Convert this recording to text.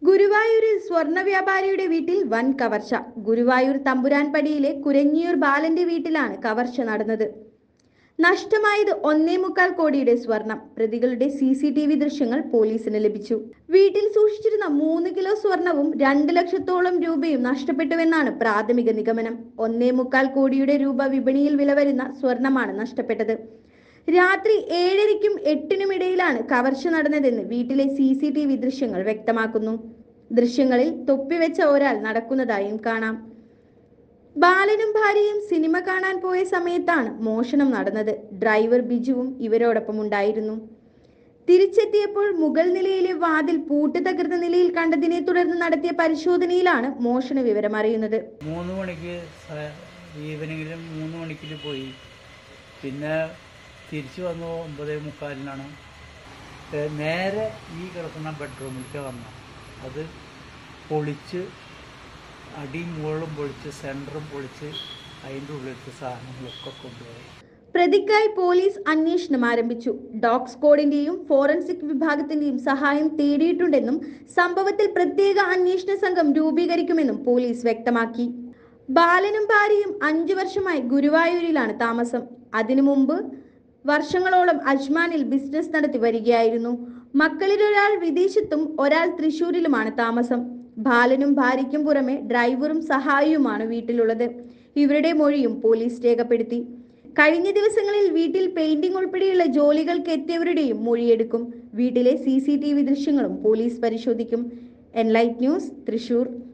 ഗുരുവായൂരിൽ സ്വർണ്ണ വ്യാപാരിയുടെ വീട്ടിൽ വൻ കവർച്ച ഗുരുവായൂർ തമ്പുരാൻപടിയിലെ കുരഞ്ഞിയൂർ ബാലന്റെ വീട്ടിലാണ് കവർച്ച നടന്നത് നഷ്ടമായത് ഒന്നേ മുക്കാൽ കോടിയുടെ സ്വർണം പ്രതികളുടെ സി സി ടി വി ദൃശ്യങ്ങൾ പോലീസിന് ലഭിച്ചു വീട്ടിൽ സൂക്ഷിച്ചിരുന്ന മൂന്ന് കിലോ സ്വർണവും രണ്ട് ലക്ഷത്തോളം രൂപയും നഷ്ടപ്പെട്ടുവെന്നാണ് പ്രാഥമിക നിഗമനം ഒന്നേ മുക്കാൽ കോടിയുടെ രൂപ വിപണിയിൽ വില വരുന്ന സ്വർണമാണ് നഷ്ടപ്പെട്ടത് രാത്രി ഏഴരയ്ക്കും എട്ടിനും ഇടയിലാണ് കവർച്ച നടന്നതെന്ന് വീട്ടിലെ സി സി ടി വി ദൃശ്യങ്ങൾ വ്യക്തമാക്കുന്നു ദൃശ്യങ്ങളിൽ തൊപ്പിവെച്ച ഒരാൾ നടക്കുന്നതായും കാണാം ബാലനും ഭാര്യയും സിനിമ കാണാൻ പോയ സമയത്താണ് മോഷണം നടന്നത് ഡ്രൈവർ ബിജുവും ഇവരോടൊപ്പം ഉണ്ടായിരുന്നു തിരിച്ചെത്തിയപ്പോൾ മുകൾ നിലയിലെ വാതിൽ പൂട്ട് തകർന്ന നിലയിൽ കണ്ടതിനെ തുടർന്ന് നടത്തിയ പരിശോധനയിലാണ് മോഷണ വിവരം അറിയുന്നത് മൂന്ന് മണിക്ക് സ- ഈവനിങ്ങിൽ മൂന്ന് മണിക്കിൽ പോയി പിന്നെ തിരിച്ചു വന്നു ഒമ്പതേ മുക്കാലിനാണ് ഏ, നേരെ ഈ കിടക്കുന്ന ബെഡ്റൂമിലേക്ക് വന്നു അത് പൊളിച്ച് അടിയും മുകളിലും പൊളിച്ച് സെൻറ്ററും പൊളിച്ച് അതിൻ്റെ ഉള്ളിലത്തെ സാധനങ്ങളൊക്കെ കൊണ്ടുപോയി പ്രതിക്കായി പോലീസ് അന്വേഷണം ആരംഭിച്ചു ഡോഗ് സ്ക്വാഡിന്റെയും ഫോറൻസിക് വിഭാഗത്തിന്റെയും സഹായം തേടിയിട്ടുണ്ടെന്നും സംഭവത്തിൽ പ്രത്യേക അന്വേഷണ സംഘം രൂപീകരിക്കുമെന്നും പോലീസ് വ്യക്തമാക്കി ബാലനും ഭാര്യയും അഞ്ചു വർഷമായി ഗുരുവായൂരിലാണ് താമസം അതിനു മുമ്പ് വർഷങ്ങളോളം അജ്മാനിൽ ബിസിനസ് നടത്തി വരികയായിരുന്നു മക്കളിലൊരാൾ വിദേശത്തും ഒരാൾ തൃശൂരിലുമാണ് താമസം ബാലനും ഭാര്യയ്ക്കും പുറമെ ഡ്രൈവറും സഹായിയുമാണ് വീട്ടിലുള്ളത് ഇവരുടെ മൊഴിയും പോലീസ് രേഖപ്പെടുത്തി കഴിഞ്ഞ ദിവസങ്ങളിൽ വീട്ടിൽ പെയിന്റിംഗ് ഉൾപ്പെടെയുള്ള ജോലികൾക്ക് എത്തിയവരുടെയും മൊഴിയെടുക്കും വീട്ടിലെ സി ദൃശ്യങ്ങളും പോലീസ് പരിശോധിക്കും എൻലൈറ്റ് ന്യൂസ് തൃശൂർ